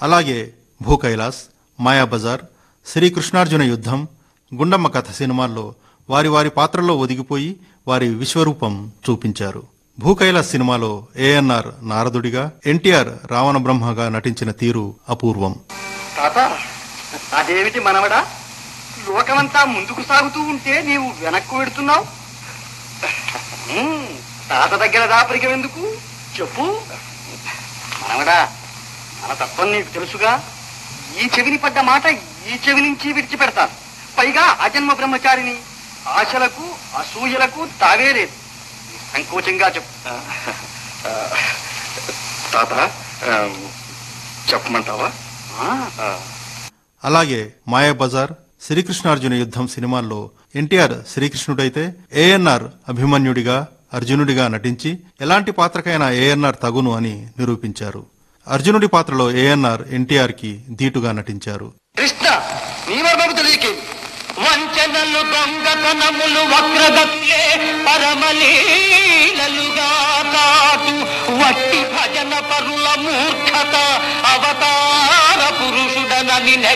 అలాగే భూ కైలాస్ మాయాబజార్ శ్రీకృష్ణార్జున యుద్ధం గుండమ్మ కథ సినిమాల్లో వారి వారి పాత్రలో ఒదిగిపోయి వారి విశ్వరూపం చూపించారు భూ కైలాస్ సినిమాలో ఏఎన్ఆర్ నారదుడిగా ఎన్టీఆర్ రావణ బ్రహ్మగా నటించిన తీరు అపూర్వం తాత అదేమిటి మనవడా లోకమంతా ముందుకు సాగుతూ ఉంటే నీవు వెనక్కు వెడుతున్నావు ఉమ్, తాత దగ్గర దాపరికం ఎందుకు చెప్పు మనవడా మన తత్వం నీకు తెలుసుగా ఈ చెవిని పడ్డ మాట ఈ చెవి నుంచి విడిచిపెడతాను పైగా అజన్మ బ్రహ్మచారిని ఆశలకు అసూయలకు తావే లేదు సంకోచంగా చెప్పు తాత ఆ, చెప్పమంటావా ఆ, అలాగే మాయాబజార్ శ్రీకృష్ణార్జున యుద్ధం సినిమాల్లో ఎన్టీఆర్ శ్రీకృష్ణుడైతే ఏఎన్ఆర్ అభిమన్యుడిగా అర్జునుడిగా నటించి ఎలాంటి పాత్రకైనా ఏఎన్ఆర్ తగును అని నిరూపించారు అర్జునుడి పాత్రలో ఏఎన్ఆర్ ఎన్టీఆర్ కి ధీటుగా నటించారు కృష్ణ నీ వర్మము తెలియకే వంచనలు దొంగతనములు వక్రగతులే పరమలీలలుగా కాటు వట్టి భజన పరుల మూర్ఖత అవతార పురుషుడనని